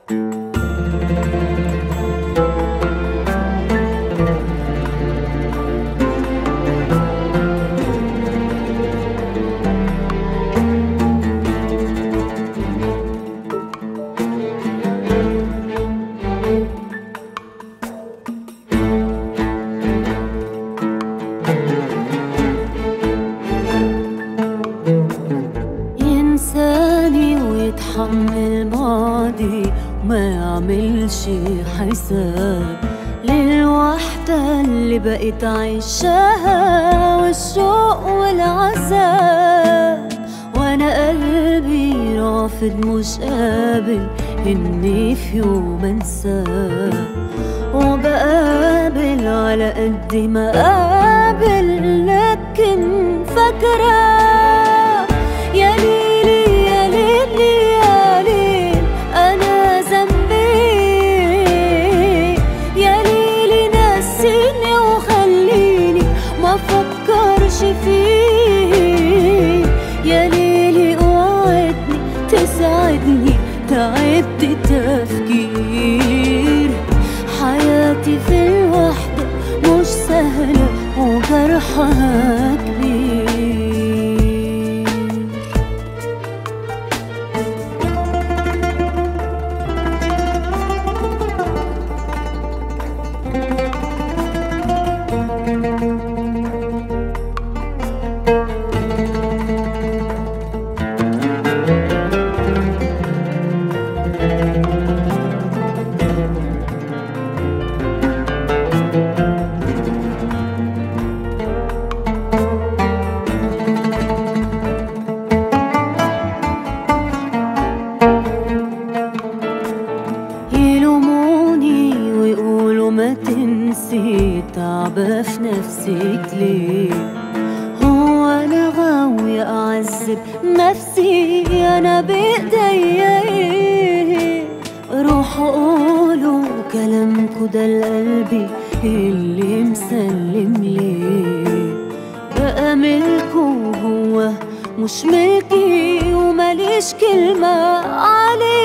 ينساني ويتحمل بعدي وما يعملش حساب للوحدة اللي بقيت عايشاها والشوق والعذاب وانا قلبي رافض مش قابل اني في يوم انساه وبقابل على قد ما قابل لكن فاكرة يا ليلي يا ليلي يا ليل أنا ذنبي يا ليلي نسيني وخليني ما فكرش فيه يا ليلي اوعدني تساعدني تعبت تفكير حياتي في الوحدة مش سهلة وجرحها كبير يلوموني ويقولوا ما تنسي تعبة في نفسك ليه هو انا غاوية اعذب نفسي انا بايديا ايه روحوا قولوا كلامكوا ده لقلبي اللي مسلم ليه بقى ملكه هو مش ملكي ومليش كلمة عليه